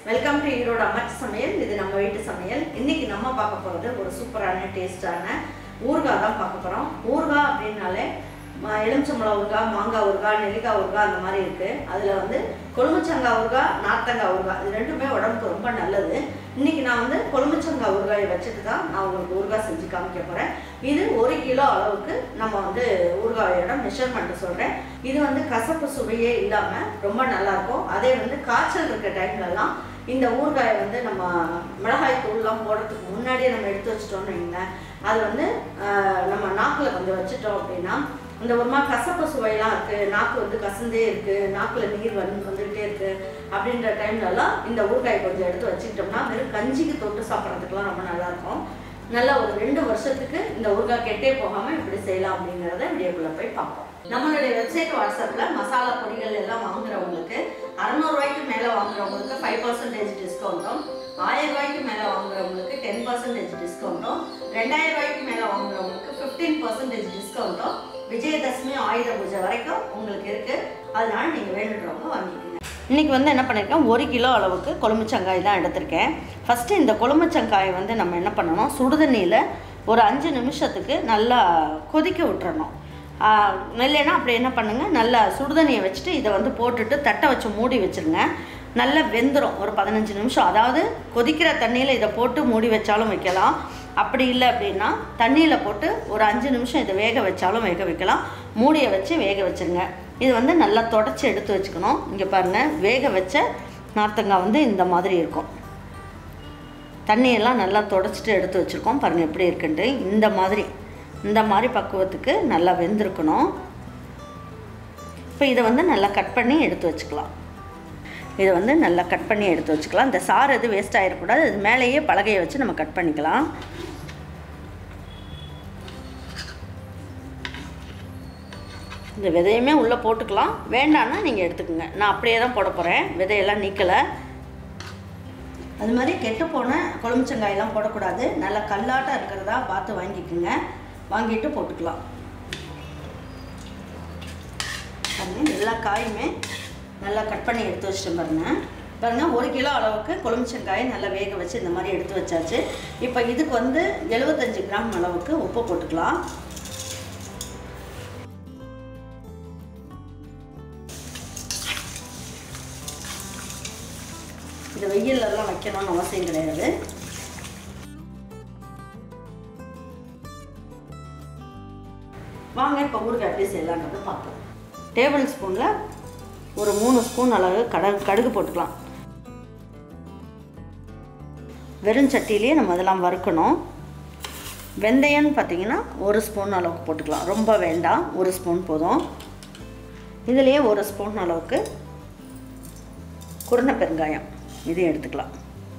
welcome to Erode அம்மச்சி சமையல் இது நம்ம வீட்டு சமையல் இன்னைக்கு நம்ம பார்க்க போகிறது ஒரு சூப்பரான டேஸ்டான ஊறுகாய் தான் பார்க்க போகிறோம் ஊறுகாய் அப்படின்னாலே ம- எலுமிச்சம்பழம் ஊறுகாய் மாங்காய் ஊறுகாய் நெல்லிக்காய் ஊறுகாய் அந்த மாதிரி இருக்குது அதில் வந்து கொழும்புச்சங்காய் ஊறுகாய் நார்த்தங்காய் ஊறுகாய் இது ரெண்டுமே உடம்புக்கு ரொம்ப நல்லது இன்னைக்கு நான் வந்து கொழும்புச்சங்காய் ஊறுகாயை வச்சுட்டு தான் நான் உங்களுக்கு ஊறுகாய் செஞ்சு காமிக்க போகிறேன் இது ஒரு கிலோ அளவுக்கு நம்ம வந்து ஊறுகாயோட மெஷர்மெண்ட் சொல்கிறேன் இது வந்து கசப்பு சுவையே இல்லாமல் ரொம்ப நல்லாயிருக்கும் அதே வந்து காய்ச்சல் இருக்க டைம்லலாம் இந்த ஊறுகாயை வந்து நம்ம மிளகாய் தூள்லாம் போடுறதுக்கு முன்னாடியே நம்ம எடுத்து வச்சிட்டோம்னு வைங்களேன் அது வந்து ஆஹ், நம்ம நாக்கில் கொஞ்சம் வச்சுட்டோம் அப்படின்னா இந்த ஒரு மாதிரி கசப்பு சுவையெல்லாம் இருக்குது நாக்கு வந்து கசந்தே இருக்குது நாக்கில் நீர் வந்து வந்துகிட்டே இருக்குது அப்படின்ற டைம்லலாம் இந்த ஊறுகாயை கொஞ்சம் எடுத்து வச்சுக்கிட்டோம்னா வெறும் கஞ்சிக்கு தொட்டு சாப்பிட்றதுக்குலாம் ரொம்ப நல்லாயிருக்கும் நல்லா ஒரு ரெண்டு வருஷத்துக்கு இந்த ஊறுகாய் கெட்டே போகாமல் இப்படி செய்யலாம் அப்படிங்கிறத வீடியோக்குள்ளே போய் பார்ப்போம் நம்மளுடைய வெப்சைட் வாட்ஸ்அப்பில் மசாலா பொடிகள் எல்லாம் வாங்குறவங்களுக்கு அறநூறுவாய்க்கு மேலே வாங்குறவங்களுக்கு ஃபைவ் பர்சன்டேஜ் டிஸ்கவுண்ட்டும் ஆயிரம் ரூபாய்க்கு மேலே வாங்குறவங்களுக்கு டென் பர்சன்டேஜ் டிஸ்கவுண்ட்டும் ரெண்டாயிரம் ரூபாய்க்கு மேலே வாங்குறவங்களுக்கு ஃபிஃப்டீன் பர்சன்டேஜ் டிஸ்கவுண்ட்டும் விஜயதசமி ஆயுத பூஜை வரைக்கும் உங்களுக்கு இருக்குது அதனால நீங்கள் வேணுன்றவங்க வாங்கிக்கோங்க இன்றைக்கி வந்து என்ன பண்ணியிருக்கேன் ஒரு கிலோ அளவுக்கு கொழும்புச்சங்காய் தான் எடுத்திருக்கேன் ஃபஸ்ட்டு இந்த கொழும்புச்சங்காயை வந்து நம்ம என்ன பண்ணணும் சுடுதண்ணியில் ஒரு அஞ்சு நிமிஷத்துக்கு நல்லா கொதிக்க விட்டுறணும் ஆஹ் இல்லைன்னா அப்படி என்ன பண்ணுங்கள் நல்லா சுடுதண்ணியை வச்சுட்டு இதை வந்து போட்டுட்டு தட்டை வச்சு மூடி வச்சுருங்க நல்லா வெந்துடும் ஒரு பதினஞ்சு நிமிஷம் அதாவது கொதிக்கிற தண்ணியில் இதை போட்டு மூடி வச்சாலும் வைக்கலாம் அப்படி இல்லை அப்படின்னா தண்ணியில் போட்டு ஒரு அஞ்சு நிமிஷம் இதை வேக வச்சாலும் வேக வைக்கலாம் மூடியை வச்சு வேக வச்சுருங்க இது வந்து நல்லா தொடச்சி எடுத்து வச்சுக்கணும் இங்கே பாருங்கள் வேக வச்ச நார்த்தங்காய் வந்து இந்த மாதிரி இருக்கும் தண்ணியெல்லாம் நல்லா தொடச்சிட்டு எடுத்து வச்சுருக்கோம் பாருங்கள் எப்படி இருக்குன்ட்டு இந்த மாதிரி இந்த மாதிரி பக்குவத்துக்கு நல்லா வெந்திருக்கணும் இப்போ இதை வந்து நல்லா கட் பண்ணி எடுத்து வச்சுக்கலாம் இதை வந்து நல்லா கட் பண்ணி எடுத்து வச்சுக்கலாம் இந்த சாறு எதுவும் வேஸ்ட் ஆகிடக்கூடாது இது மேலேயே பலகையை வச்சு நம்ம கட் பண்ணிக்கலாம் இந்த விதையுமே உள்ளே போட்டுக்கலாம் வேண்டான்னா நீங்கள் எடுத்துக்கோங்க நான் அப்படியே தான் போட போகிறேன் விதையெல்லாம் நீக்கலை அது மாதிரி கெட்டு போன கொழும்புச்சங்காயெல்லாம் போடக்கூடாது நல்லா கல்லாட்டம் இருக்கிறதா பார்த்து வாங்கிக்கோங்க வாங்கிட்டு போட்டுக்கலாம் பாருங்க எல்லா காயுமே நல்லா கட் பண்ணி எடுத்து வச்சுட்டு பாருங்க பாருங்க ஒரு கிலோ அளவுக்கு கொழும்புச்சங்காயை நல்லா வேக வச்சு இந்த மாதிரி எடுத்து வச்சாச்சு இப்போ இதுக்கு வந்து எழுபத்தஞ்சு கிராம் அளவுக்கு உப்பு போட்டுக்கலாம் இது வெயிலெல்லாம் வைக்கணும்னு அவசியம் கிடையாது வாங்க இப்போ ஊறுகாய் எப்படி செய்யலான்றதை பார்ப்போம் டேபிள் ஸ்பூனில் ஒரு மூணு ஸ்பூன் அளவு கடுகு கடுகு போட்டுக்கலாம் வெறும் சட்டியிலேயே நம்ம அதெல்லாம் வறுக்கணும் வெந்தயம்னு பார்த்தீங்கன்னா ஒரு ஸ்பூன் அளவுக்கு போட்டுக்கலாம் ரொம்ப வேண்டாம் ஒரு ஸ்பூன் போதும் இதுலேயே ஒரு ஸ்பூன் அளவுக்கு குருணை பெருங்காயம் இதையும் எடுத்துக்கலாம்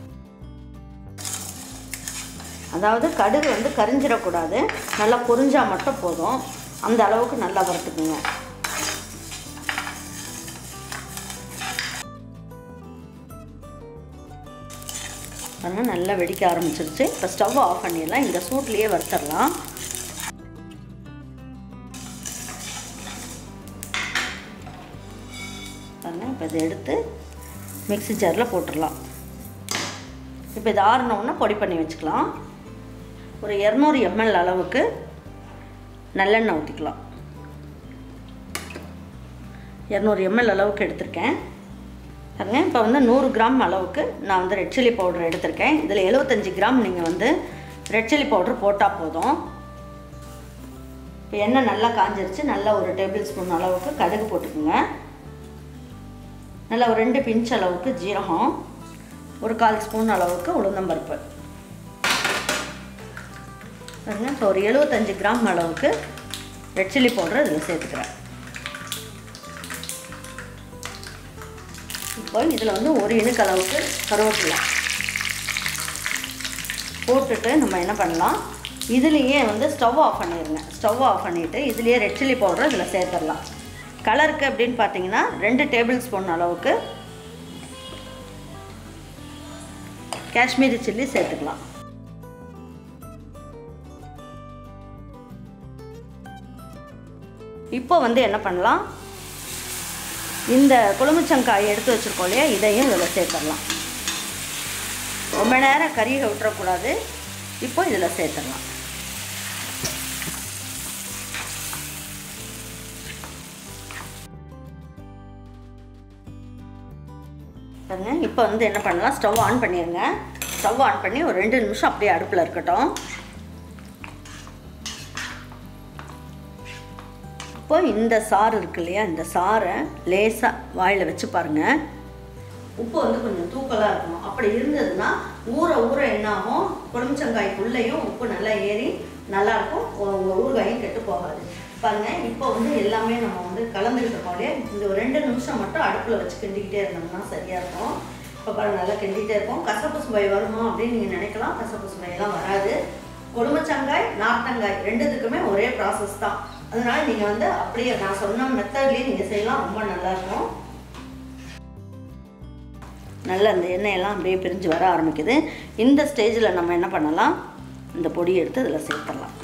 அதாவது கடுகு வந்து கரிஞ்சிடக்கூடாது நல்லா பொரிஞ்சா மட்டும் போதும் அந்த அளவுக்கு நல்லா வறுத்துக்குங்க பாருங்க நல்லா வெடிக்க ஆரம்பிச்சிருச்சு இப்போ ஸ்டவ் ஆஃப் பண்ணிடலாம் இந்த சூட்லேயே வறுத்துடலாம் பாருங்க இப்போ இதை எடுத்து மிக்ஸி ஜாரில் போட்டுடலாம் இப்போ இது ஆறினோன்னா பொடி பண்ணி வச்சுக்கலாம் ஒரு இரநூறு எம்எல் அளவுக்கு நல்லெண்ணெய் ஊற்றிக்கலாம் இரநூறு எம்எல் அளவுக்கு எடுத்திருக்கேன் பாருங்க இப்போ வந்து நூறு கிராம் அளவுக்கு நான் வந்து ரெட் சில்லி பவுடர் எடுத்திருக்கேன் இதில் எழுபத்தஞ்சி கிராம் நீங்கள் வந்து ரெட் சில்லி பவுடர் போட்டால் போதும் இப்போ எண்ணெய் நல்லா காஞ்சிருச்சு நல்லா ஒரு டேபிள் ஸ்பூன் அளவுக்கு கடுகு போட்டுக்குங்க நல்லா ஒரு ரெண்டு பிஞ்ச் அளவுக்கு ஜீரகம் ஒரு கால் ஸ்பூன் அளவுக்கு உளுந்தம்பருப்பு பாருங்க இப்போ ஒரு எழுபத்தஞ்சு கிராம் அளவுக்கு ரெட் சில்லி பவுடர் இதில் சேர்த்துக்கிறேன் இப்போ இதில் வந்து ஒரு இனுக்கு அளவுக்கு கருவேப்பிலை போட்டுட்டு நம்ம என்ன பண்ணலாம் இதுலேயே வந்து ஸ்டவ் ஆஃப் பண்ணிடுங்க ஸ்டவ் ஆஃப் பண்ணிவிட்டு இதுலேயே ரெட் சில்லி பவுடர் இதில் சேர்த்துடலாம் கலருக்கு அப்படின்னு பார்த்தீங்கன்னா ரெண்டு டேபிள் ஸ்பூன் அளவுக்கு காஷ்மீரி சில்லி சேர்த்துக்கலாம் இப்போ வந்து என்ன பண்ணலாம் இந்த கொழும்புச்சங்காய் எடுத்து வச்சுருக்கோம் இல்லையா இதையும் இதில் சேர்த்துடலாம் ரொம்ப நேரம் கறியை விட்டுறக்கூடாது இப்போ இதில் சேர்த்துடலாம் பாருங்க இப்போ வந்து என்ன பண்ணலாம் ஸ்டவ் ஆன் பண்ணிடுங்க ஸ்டவ் ஆன் பண்ணி ஒரு ரெண்டு நிமிஷம் அப்படியே அடுப்பில் இருக்கட்டும் இப்போ இந்த சாறு இருக்கு இல்லையா இந்த சாறை லேசாக வாயில் வச்சு பாருங்கள் உப்பு வந்து கொஞ்சம் தூக்கலாக இருக்கணும் அப்படி இருந்ததுன்னா ஊற ஊற என்ன ஆகும் கொழும்புச்சங்காய்க்குள்ளேயும் உப்பு நல்லா ஏறி நல்லாயிருக்கும் உங்கள் ஊறுகாயும் கெட்டு போகாது பாருங்க இப்போ வந்து எல்லாமே நம்ம வந்து கலந்துக்கிட்டு இருக்கோம் இல்லையா இந்த ஒரு ரெண்டு நிமிஷம் மட்டும் அடுப்பில் வச்சு கிண்டிக்கிட்டே இருந்தோம்னா சரியாக இருக்கும் இப்போ பாருங்க நல்லா கிண்டிகிட்டே இருக்கும் கசப்பு சுவை வருமா அப்படின்னு நீங்கள் நினைக்கலாம் கசப்பு சுவையெல்லாம் வராது கொழும்புச்சங்காய் நார்த்தங்காய் ரெண்டுத்துக்குமே ஒரே ப்ராசஸ் தான் அதனால நீங்கள் வந்து அப்படியே நான் சொன்ன மெத்தட்லேயே நீங்கள் செய்யலாம் ரொம்ப நல்லாயிருக்கும் நல்ல அந்த எண்ணெயெல்லாம் அப்படியே பிரிஞ்சு வர ஆரம்பிக்குது இந்த ஸ்டேஜில் நம்ம என்ன பண்ணலாம் இந்த பொடி எடுத்து இதில் சேர்த்துடலாம்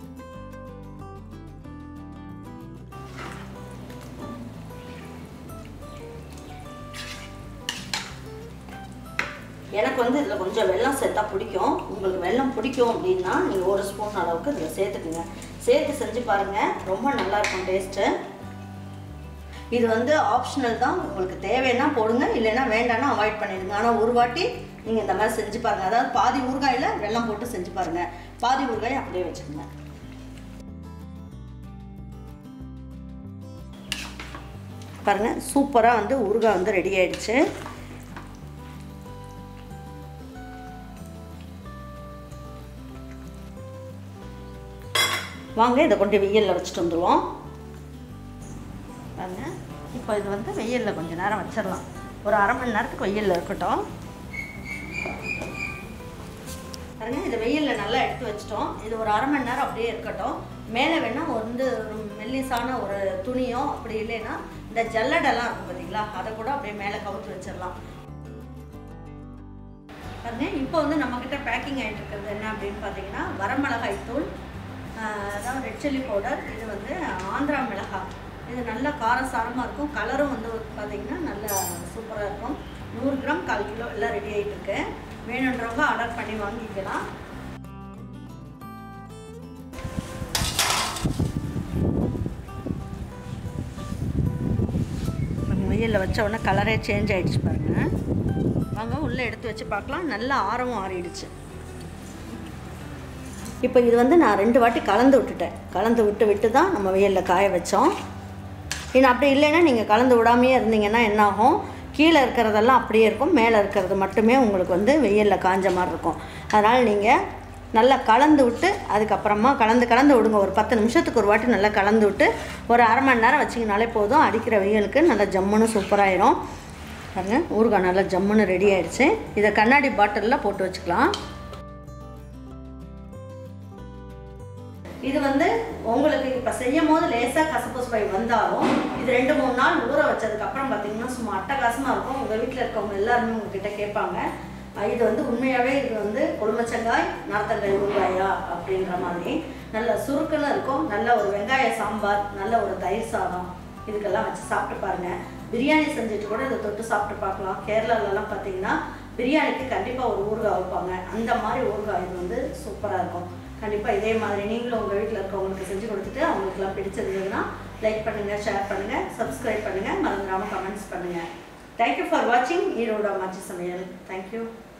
எனக்கு வந்து இதில் கொஞ்சம் வெல்லம் சேர்த்தா பிடிக்கும் உங்களுக்கு வெல்லம் பிடிக்கும் அப்படின்னா நீங்கள் ஒரு ஸ்பூன் அளவுக்கு இதில் சேர்த்துக்குங்க சேர்த்து செஞ்சு பாருங்கள் ரொம்ப நல்லாயிருக்கும் டேஸ்ட்டு இது வந்து ஆப்ஷனல் தான் உங்களுக்கு தேவைன்னா போடுங்க இல்லைன்னா வேண்டாம்னா அவாய்ட் பண்ணிடுங்க ஆனால் ஒரு வாட்டி நீங்கள் இந்த மாதிரி செஞ்சு பாருங்கள் அதாவது பாதி ஊறுகாயில் வெல்லம் போட்டு செஞ்சு பாருங்கள் பாதி ஊறுகாயை அப்படியே வச்சுக்கோங்க பாருங்கள் சூப்பராக வந்து ஊறுகாய் வந்து ரெடி ஆயிடுச்சு வாங்க இதை கொண்டு வெயிலில் வச்சுட்டு வந்துடுவோம் பாருங்க இப்போ இது வந்து வெயிலில் கொஞ்சம் நேரம் வச்சிடலாம் ஒரு அரை மணி நேரத்துக்கு வெயிலில் இருக்கட்டும் பாருங்க இதை வெயிலில் நல்லா எடுத்து வச்சிட்டோம் இது ஒரு அரை மணி நேரம் அப்படியே இருக்கட்டும் மேலே வேணால் வந்து ஒரு மெல்லிசான ஒரு துணியோ அப்படி இல்லைன்னா இந்த ஜல்லடெல்லாம் இருக்கும் பார்த்தீங்களா அதை கூட அப்படியே மேலே கவுத்து வச்சிடலாம் பாருங்க இப்போ வந்து நம்மக்கிட்ட பேக்கிங் ஆகிட்டு இருக்கிறது என்ன அப்படின்னு பார்த்தீங்கன்னா வரமிளகாய் தூள் அதாவது ரெட் சில்லி பவுடர் இது வந்து ஆந்திரா மிளகாய் இது நல்ல காரசாரமாக இருக்கும் கலரும் வந்து பார்த்தீங்கன்னா நல்லா சூப்பராக இருக்கும் நூறு கிராம் கால் கிலோ எல்லாம் ரெடி ஆகிட்டு இருக்கு வேணுன்றவங்க ஆர்டர் பண்ணி வாங்கிக்கலாம் வெயிலில் வச்ச உடனே கலரே சேஞ்ச் ஆகிடுச்சு பாருங்கள் வாங்க உள்ளே எடுத்து வச்சு பார்க்கலாம் நல்லா ஆரமும் ஆறிடுச்சு இப்போ இது வந்து நான் ரெண்டு வாட்டி கலந்து விட்டுட்டேன் கலந்து விட்டு விட்டு தான் நம்ம வெயிலில் காய வச்சோம் இன்னும் அப்படி இல்லைன்னா நீங்கள் கலந்து விடாமையே இருந்தீங்கன்னா என்ன ஆகும் கீழே இருக்கிறதெல்லாம் அப்படியே இருக்கும் மேலே இருக்கிறது மட்டுமே உங்களுக்கு வந்து வெயிலில் காஞ்ச மாதிரி இருக்கும் அதனால் நீங்கள் நல்லா கலந்து விட்டு அதுக்கப்புறமா கலந்து கலந்து விடுங்க ஒரு பத்து நிமிஷத்துக்கு ஒரு வாட்டி நல்லா கலந்து விட்டு ஒரு அரை மணி நேரம் வச்சிங்கனாலே போதும் அடிக்கிற வெயிலுக்கு நல்லா ஜம்முன்னு சூப்பராயிரும் பாருங்க ஊறுகாய் நல்லா ஜம்முன்னு ரெடி ஆயிடுச்சு இதை கண்ணாடி பாட்டிலில் போட்டு வச்சுக்கலாம் இது வந்து உங்களுக்கு இப்போ செய்யும் போது லேசாக கசப்பு சுவை வந்தாலும் இது ரெண்டு மூணு நாள் ஊற வச்சதுக்கப்புறம் பார்த்தீங்கன்னா சும்மா அட்டகாசமாக இருக்கும் உங்கள் வீட்டில் இருக்கவங்க எல்லாருமே உங்ககிட்ட கேட்பாங்க அஹ் இது வந்து உண்மையாகவே இது வந்து கொழுமச்சங்காய் நார்த்தங்காய் ஊறுகாயா அப்படின்ற மாதிரி நல்ல சுருக்குன்னு இருக்கும் நல்ல ஒரு வெங்காய சாம்பார் நல்ல ஒரு தயிர் சாதம் இதுக்கெல்லாம் வச்சு சாப்பிட்டு பாருங்க பிரியாணி செஞ்சுட்டு கூட இதை தொட்டு சாப்பிட்டு பார்க்கலாம் கேரளாலலாம் பார்த்தீங்கன்னா பிரியாணிக்கு கண்டிப்பாக ஒரு ஊறுகாய் வைப்பாங்க அந்த மாதிரி ஊறுகாய் இது வந்து சூப்பராக இருக்கும் கண்டிப்பாக இதே மாதிரி நீங்களும் உங்கள் வீட்டில் இருக்கவங்களுக்கு செஞ்சு கொடுத்துட்டு அவங்களுக்குலாம் பிடிச்சிருந்ததுன்னா லைக் பண்ணுங்கள் ஷேர் பண்ணுங்கள் சப்ஸ்கிரைப் பண்ணுங்கள் மறந்துடாமல் கமெண்ட்ஸ் பண்ணுங்கள் தேங்க்யூ ஃபார் வாட்சிங் ஈரோட மாச்சி சமையல் தேங்க்யூ